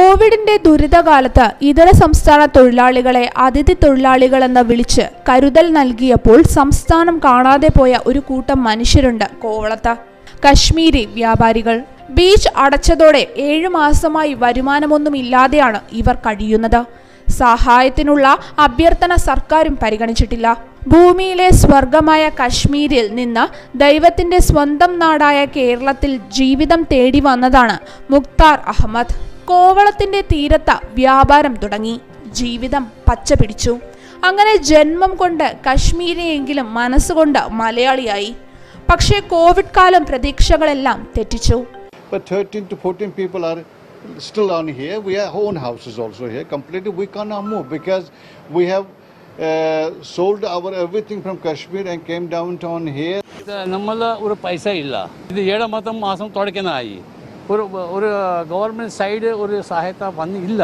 കോവിഡിന്റെ ദുരിതകാലത്ത് ഇതര സംസ്ഥാന തൊഴിലാളികളെ അതിഥി തൊഴിലാളികളെന്ന് വിളിച്ച് കരുതൽ നൽകിയപ്പോൾ സംസ്ഥാനം കാണാതെ പോയ ഒരു കൂട്ടം മനുഷ്യരുണ്ട് കോവളത്ത് കശ്മീരി വ്യാപാരികൾ ബീച്ച് അടച്ചതോടെ ഏഴു മാസമായി വരുമാനമൊന്നുമില്ലാതെയാണ് ഇവർ കഴിയുന്നത് സഹായത്തിനുള്ള അഭ്യർത്ഥന സർക്കാരും പരിഗണിച്ചിട്ടില്ല ഭൂമിയിലെ സ്വർഗമായ കശ്മീരിൽ നിന്ന് ദൈവത്തിന്റെ സ്വന്തം നാടായ കേരളത്തിൽ ജീവിതം തേടി വന്നതാണ് മുക്താർ അഹമ്മദ് കോവളത്തിന്റെ തീരത്ത് വ്യാപാരം തുടങ്ങി ജീവിതം പച്ച പിടിച്ചു അങ്ങനെ ജന്മം കൊണ്ട് കശ്മീരിയെങ്കിലും മനസ്സുകൊണ്ട് മലയാളിയായി പക്ഷേ കോവിഡ് കാലം പ്രതീക്ഷകളെല്ലാം തെറ്റിച്ചു But 13 to 14 people are still on here. We have own houses also here. Completely, we cannot move because we have uh, sold our everything from Kashmir and came downtown here. ഇത് നമ്മൾ ഒരു പൈസ ഇല്ല ഇത് ഏഴ് മാസം മാസം തുടയ്ക്കാനായി ഒരു ഒരു ഗവൺമെൻറ് സൈഡ് ഒരു സഹായത വന്നില്ല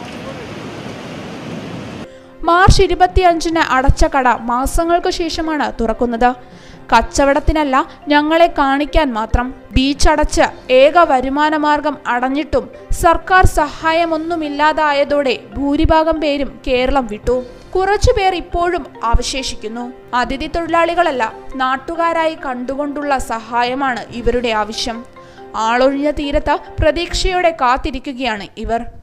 മാർച്ച് ഇരുപത്തിയഞ്ചിന് അടച്ച കട മാസങ്ങൾക്ക് ശേഷമാണ് തുറക്കുന്നത് കച്ചവടത്തിനല്ല ഞങ്ങളെ കാണിക്കാൻ മാത്രം ബീച്ച് അടച്ച് ഏക വരുമാനമാർഗം അടഞ്ഞിട്ടും സർക്കാർ സഹായമൊന്നുമില്ലാതായതോടെ ഭൂരിഭാഗം പേരും കേരളം വിട്ടു കുറച്ചുപേർ ഇപ്പോഴും അവശേഷിക്കുന്നു അതിഥി തൊഴിലാളികളല്ല നാട്ടുകാരായി കണ്ടുകൊണ്ടുള്ള സഹായമാണ് ഇവരുടെ ആവശ്യം ആളൊഴിഞ്ഞ തീരത്ത് പ്രതീക്ഷയോടെ കാത്തിരിക്കുകയാണ് ഇവർ